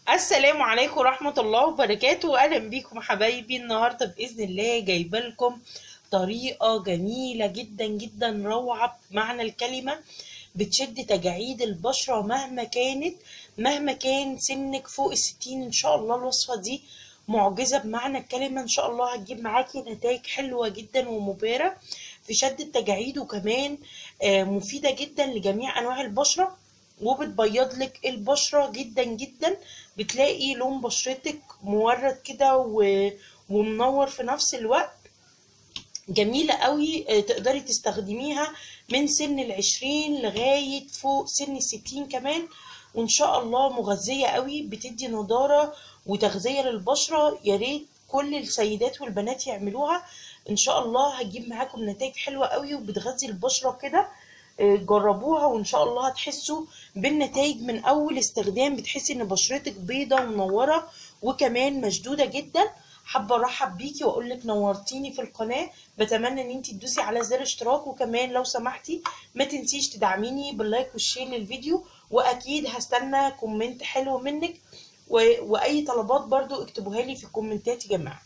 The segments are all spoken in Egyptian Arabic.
السلام عليكم ورحمة الله وبركاته أهلا بيكم حبايبي النهاردة بإذن الله جايبة لكم طريقة جميلة جدا جدا روعة بمعنى الكلمة بتشد تجاعيد البشرة مهما كانت مهما كان سنك فوق الستين إن شاء الله الوصفة دي معجزة بمعنى الكلمة إن شاء الله هتجيب معاكي نتائج حلوة جدا ومبهرة في شد التجاعيد وكمان آه، مفيدة جدا لجميع أنواع البشرة وبتبيض لك البشرة جدا جدا بتلاقي لون بشرتك مورد كده و... ومنور في نفس الوقت جميلة قوي آه، تقدري تستخدميها من سن العشرين لغاية فوق سن الستين كمان وان شاء الله مغذية قوي بتدي نضارة وتغذية للبشرة يا ريت كل السيدات والبنات يعملوها ان شاء الله هتجيب معاكم نتائج حلوة قوي وبتغذي البشرة كده آه، جربوها وان شاء الله هتحسوا بالنتائج من اول استخدام بتحسي ان بشرتك بيضة ومنورة وكمان مشدودة جدا حابة ارحب بيكي واقول لك نورتيني في القناة بتمنى ان انتي تدوسي على زر اشتراك وكمان لو سمحتي ما تنسيش تدعميني باللايك والشير للفيديو واكيد هستنى كومنت حلو منك و... واي طلبات برضو اكتبوها لي في الكومنتات يا جماعة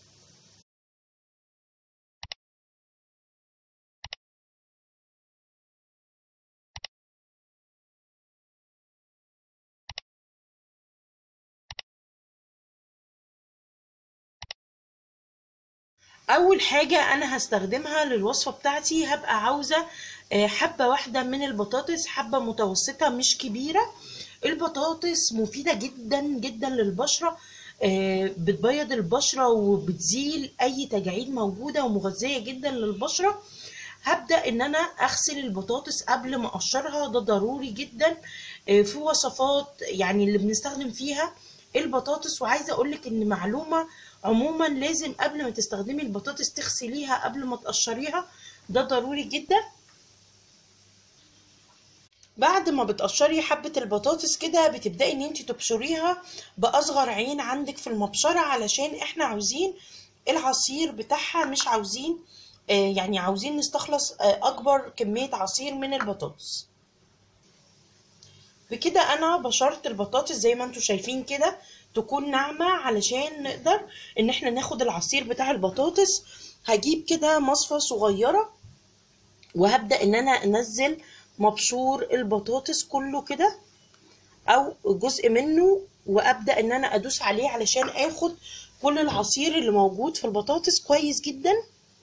اول حاجة انا هستخدمها للوصفة بتاعتي هبقى عاوزة آه، حبة واحدة من البطاطس حبة متوسطة مش كبيرة البطاطس مفيدة جدا جدا للبشرة آه، بتبيض البشرة وبتزيل اي تجاعيد موجودة ومغذية جدا للبشرة هبدأ ان انا اغسل البطاطس قبل ما اقشرها ده ضروري جدا آه، في وصفات يعني اللي بنستخدم فيها البطاطس وعايزة اقولك ان معلومة عموما لازم قبل ما تستخدمي البطاطس تغسليها قبل ما تقشريها ده ضروري جدا بعد ما بتقشري حبة البطاطس كده بتبدأي ان انت تبشريها بأصغر عين عندك في المبشرة علشان احنا عاوزين العصير بتاعها مش عاوزين آه يعني عاوزين نستخلص آه اكبر كمية عصير من البطاطس بكده انا بشرت البطاطس زي ما انتم شايفين كده تكون ناعمة علشان نقدر ان احنا ناخد العصير بتاع البطاطس هجيب كده مصفى صغيرة وهبدأ ان انا انزل مبشور البطاطس كله كده او جزء منه وابدأ ان انا ادوس عليه علشان اخد كل العصير اللي موجود في البطاطس كويس جدا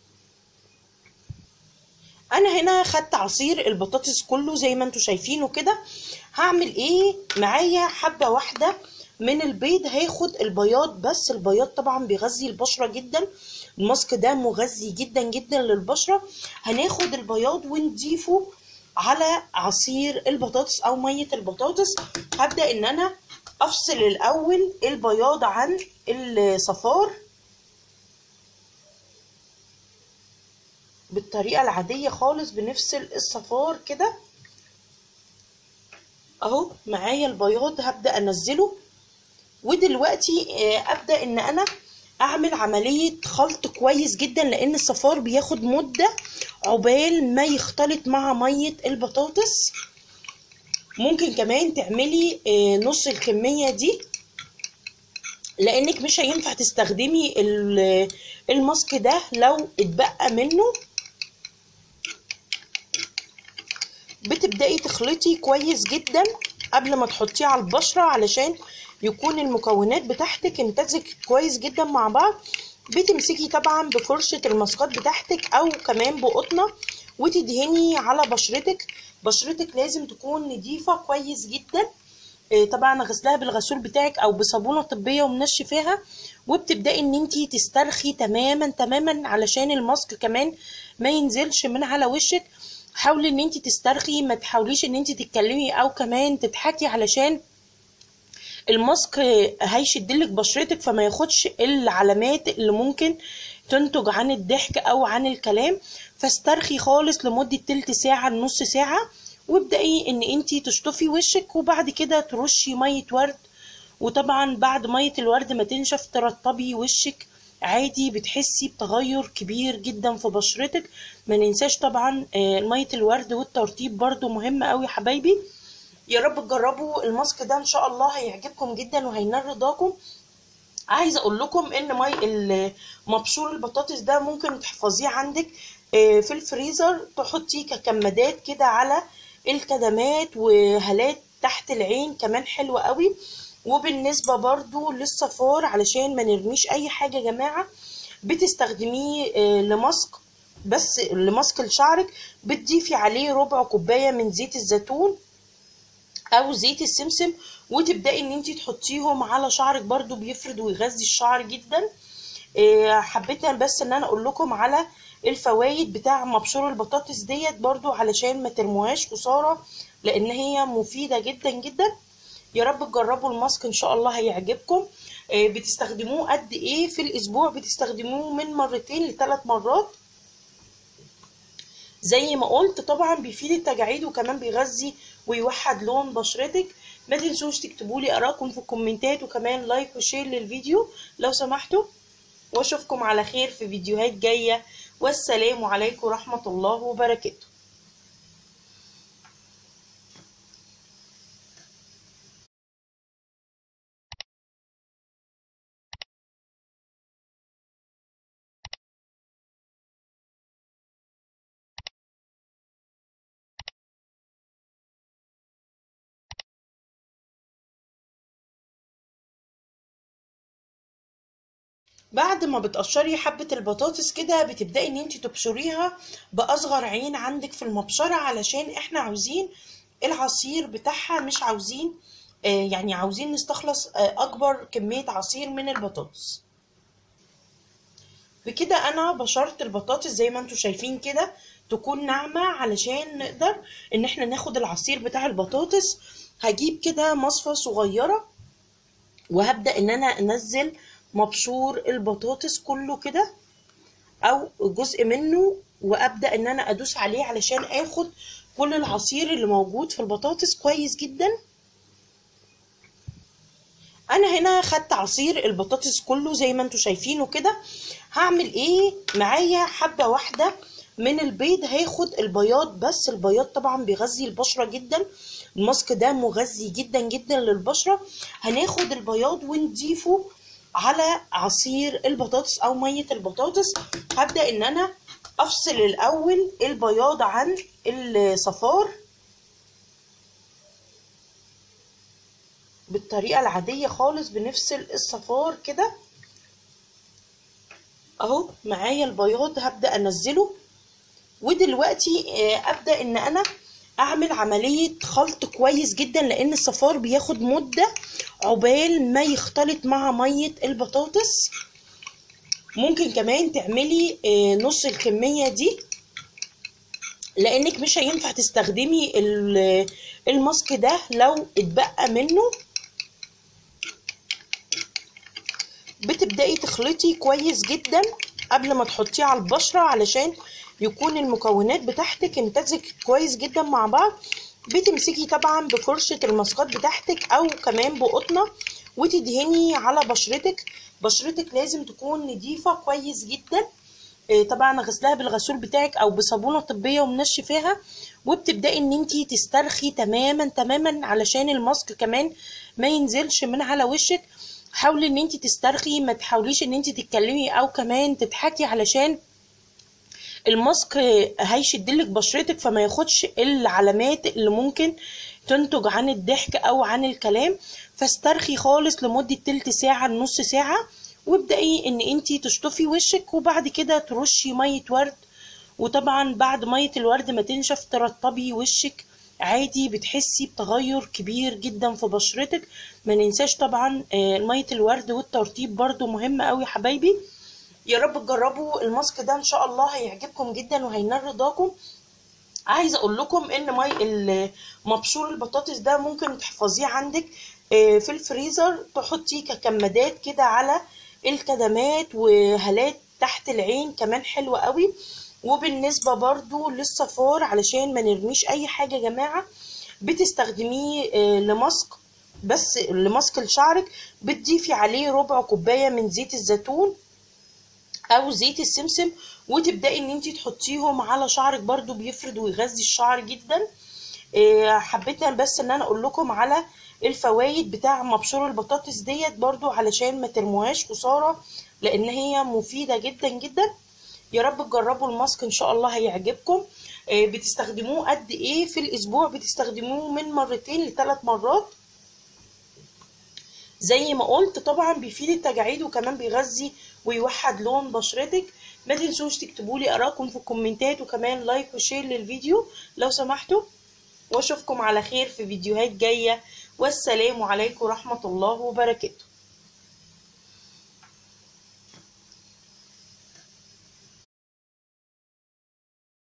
انا هنا خدت عصير البطاطس كله زي ما انتم شايفينه كده هعمل ايه معايا حبة واحدة من البيض هاخد البياض بس البياض طبعا بيغذي البشرة جدا الماسك ده مغذي جدا جدا للبشرة هناخد البياض ونضيفه على عصير البطاطس او مية البطاطس هبدأ ان انا افصل الاول البياض عن الصفار بالطريقة العادية خالص بنفصل الصفار كده اهو معايا البياض هبدأ انزله ودلوقتي ابدأ ان انا اعمل عملية خلط كويس جدا لان الصفار بياخد مدة عقبال ما يختلط مع مية البطاطس ممكن كمان تعملي نص الكمية دي لانك مش هينفع تستخدمي الماسك ده لو اتبقى منه بتبدأي تخلطي كويس جدا قبل ما تحطيه على البشرة علشان يكون المكونات بتاعتك امتزجت كويس جدا مع بعض بتمسكي طبعا بفرشة الماسكات بتاعتك او كمان بقطنة وتدهني على بشرتك بشرتك لازم تكون نضيفة كويس جدا طبعا غسلها بالغسول بتاعك او بصابونة طبية ومنشفاها وبتبدأي ان انتي تسترخي تماما تماما علشان الماسك كمان ما ينزلش من على وشك حاولي ان انتي تسترخي ما تحاوليش ان انتي تتكلمي او كمان تضحكي علشان الماسك هيشدلك بشرتك فما ياخدش العلامات اللي ممكن تنتج عن الضحك او عن الكلام فاسترخي خالص لمدة تلت ساعة لنص ساعة وابدأي ان انتي تشطفي وشك وبعد كده ترشي مية ورد وطبعا بعد مية الورد ما تنشف ترطبي وشك عادي بتحسي بتغير كبير جدا في بشرتك ما ننساش طبعا مية الورد والترطيب برضو مهم قوي حبايبي يا رب تجربوا الماسك ده ان شاء الله هيعجبكم جدا وهينال رضاكم عايزه اقول لكم ان مي ال- مبشور البطاطس ده ممكن تحفظيه عندك آه، في الفريزر تحطيه ككمادات كده على الكدمات وهالات تحت العين كمان حلوة قوي وبالنسبة برضو للصفار علشان ما نرميش اي حاجة يا جماعة بتستخدميه آه، لماسك بس لماسك لشعرك بتضيفي عليه ربع كوباية من زيت الزيتون او زيت السمسم وتبداي ان انت تحطيهم على شعرك برضو بيفرد ويغذي الشعر جدا إيه، حبيت بس ان انا اقول لكم على الفوائد بتاع مبشور البطاطس ديت برضو علشان ما ترموهاش خسارة لان هي مفيدة جدا جدا يا رب تجربوا الماسك ان شاء الله هيعجبكم إيه، بتستخدموه قد ايه في الاسبوع بتستخدموه من مرتين لثلاث مرات زي ما قلت طبعا بيفيد التجاعيد وكمان بيغذي ويوحد لون بشرتك ما تنسوش تكتبوا لي ارائكم في الكومنتات وكمان لايك وشير للفيديو لو سمحتوا واشوفكم على خير في فيديوهات جايه والسلام عليكم ورحمه الله وبركاته بعد ما بتقشري حبة البطاطس كده بتبدأي ان انت تبشريها بأصغر عين عندك في المبشرة علشان احنا عاوزين العصير بتاعها مش عاوزين آه يعني عاوزين نستخلص آه اكبر كمية عصير من البطاطس بكده انا بشرت البطاطس زي ما انتوا شايفين كده تكون ناعمة علشان نقدر ان احنا ناخد العصير بتاع البطاطس هجيب كده مصفى صغيرة وهبدأ ان انا انزل مبشور البطاطس كله كده او جزء منه وابدا ان انا ادوس عليه علشان اخد كل العصير اللي موجود في البطاطس كويس جدا انا هنا خدت عصير البطاطس كله زي ما انتوا شايفينه كده هعمل ايه معايا حبه واحده من البيض هاخد البياض بس البياض طبعا بيغذي البشره جدا الماسك ده مغذي جدا جدا للبشره هناخد البياض ونضيفه على عصير البطاطس او ميه البطاطس هبدا ان انا افصل الاول البياض عن الصفار بالطريقه العاديه خالص بنفصل الصفار كده اهو معايا البياض هبدا انزله ودلوقتي ابدا ان انا اعمل عمليه خلط كويس جدا لان الصفار بياخد مده عقبال ما يختلط مع ميه البطاطس ممكن كمان تعملي نص الكميه دي لانك مش هينفع تستخدمي الماسك ده لو اتبقى منه بتبداي تخلطي كويس جدا قبل ما تحطيه على البشره علشان يكون المكونات بتاعتك امتزجت كويس جدا مع بعض بتمسكي طبعا بفرشة الماسكات بتاعتك او كمان بقطنة وتدهني على بشرتك بشرتك لازم تكون نضيفة كويس جدا طبعا غسلها بالغسول بتاعك او بصابونة طبية ومنشفاها وبتبدأي ان انتي تسترخي تماما تماما علشان الماسك كمان ما ينزلش من على وشك حاولي ان انتي تسترخي ما تحاوليش ان انتي تتكلمي او كمان تضحكي علشان الماسك هيشدلك بشرتك فما ياخدش العلامات اللي ممكن تنتج عن الضحك او عن الكلام فاسترخي خالص لمدة تلت ساعة لنص ساعة وابدأي ان انتي تشطفي وشك وبعد كده ترشي مية ورد وطبعا بعد مية الورد ما تنشف ترطبي وشك عادي بتحسي بتغير كبير جدا في بشرتك ما ننساش طبعا مية الورد والترطيب برضو مهم قوي حبايبي يا رب تجربوا الماسك ده ان شاء الله هيعجبكم جدا وهينال رضاكم عايزه اقول لكم ان مي مبشور البطاطس ده ممكن تحفظيه عندك في الفريزر تحطيه ككمادات كده على الكدمات وهالات تحت العين كمان حلوة قوي وبالنسبة برضو للصفار علشان ما نرميش اي حاجة يا جماعة بتستخدميه لماسك بس لماسك لشعرك بتضيفي عليه ربع كوباية من زيت الزيتون او زيت السمسم وتبداي ان انت تحطيهم على شعرك برضو بيفرد ويغذي الشعر جدا إيه، حبيت بس ان انا اقول لكم على الفوائد بتاع مبشور البطاطس ديت برضو علشان ما ترموهاش خسارة لان هي مفيدة جدا جدا يا رب تجربوا الماسك ان شاء الله هيعجبكم إيه، بتستخدموه قد ايه في الاسبوع بتستخدموه من مرتين لثلاث مرات زي ما قلت طبعا بيفيد التجاعيد وكمان بيغذي ويوحد لون بشرتك ما تنسوش تكتبوا لي ارائكم في الكومنتات وكمان لايك وشير للفيديو لو سمحتوا واشوفكم على خير في فيديوهات جايه والسلام عليكم ورحمه الله وبركاته